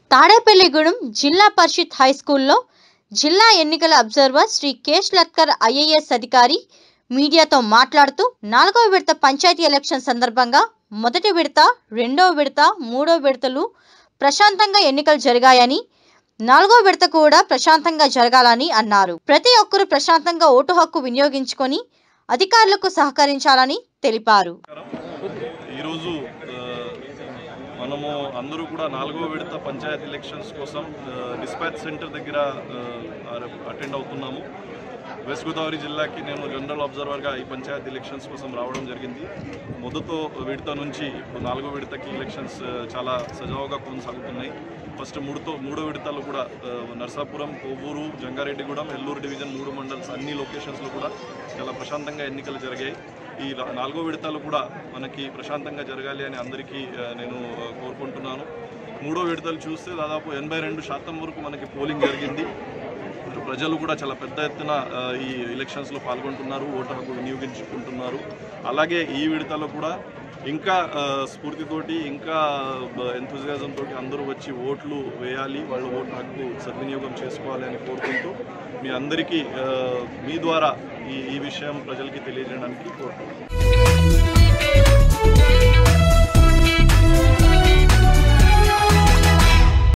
తాడేపల్లిగూడెం జిల్లా పరిషత్ హై స్కూల్లో జిల్లా ఎన్నికల observer Shrikesh Lathkar IAS అధికారి మీడియాతో మాట్లాడుతూ నాలుగవ విడత పంచాయతీ ఎలక్షన్ సందర్భంగా మొదటి విడత రెండవ విడత మూడో విడతలు ప్రశాంతంగా ఎన్నికలు జరిగాయని నాలుగో విడత కూడా ప్రశాంతంగా జరగాలని అన్నారు ప్రతి ఒక్కరూ ప్రశాంతంగా ఓటు హక్కు వినియోగించుకొని అధికారులకు సహకరించాలని తెలిపారు ఈరోజు ఆ, మనము అందరూ కూడా నాలుగో విడత పంచాయతీ ఎలక్షన్స్ కోసం డిస్పాచ్ సెంటర్ దగ్గర అటెండ్ అవుతున్నాము వెస్ట్ గోదావరి జిల్లాకి నేను జనరల్ అబ్జర్వర్గా ఈ పంచాయతీ ఎలక్షన్స్ కోసం రావడం జరిగింది మొదటి విడత నుంచి ఇప్పుడు నాలుగో విడతకి ఎలక్షన్స్ ఆ, చాలా సజావుగా కొనసాగుతున్నాయి ఫస్ట్ మూడుతో మూడో విడతలు కూడా ఆ, నర్సాపురం కోవూరు జంగారెడ్డిగూడెం ఎల్లూరు డివిజన్ మూడు మండల్స్ అన్ని లొకేషన్స్లో కూడా చాలా ప్రశాంతంగా ఎన్నికలు జరిగాయి ఈ లా- నాలుగో విడతలు కూడా మనకి ప్రశాంతంగా జరగాలి అని అందరికీ ఆ, నేను ఆ, కోరుకుంటున్నాను మూడో విడతలు చూస్తే దాదాపు ఎనభై రెండు శాతం వరకు మనకి పోలింగ్ జరిగింది మరి ప్రజలు కూడా చాలా పెద్ద ఎత్తున ఆ, ఈ ఎలక్షన్స్లో పాల్గొంటున్నారు ఓటు హక్కు వినియోగించుకుంటున్నారు అలాగే ఈ విడతలో కూడా ఇంకా ఆ, స్ఫూర్తితోటి ఇంకా ఎంతజాజం తోటి అందరూ వచ్చి ఓట్లు వేయాలి వాళ్ళ ఓటు హక్కు సద్వినియోగం చేసుకోవాలి అని కోరుకుంటూ మీ అందరికీ ఆ, మీ ద్వారా ఈ ఈ విషయం ప్రజలకి తెలియజేయడానికి కోరుకుంటున్నాను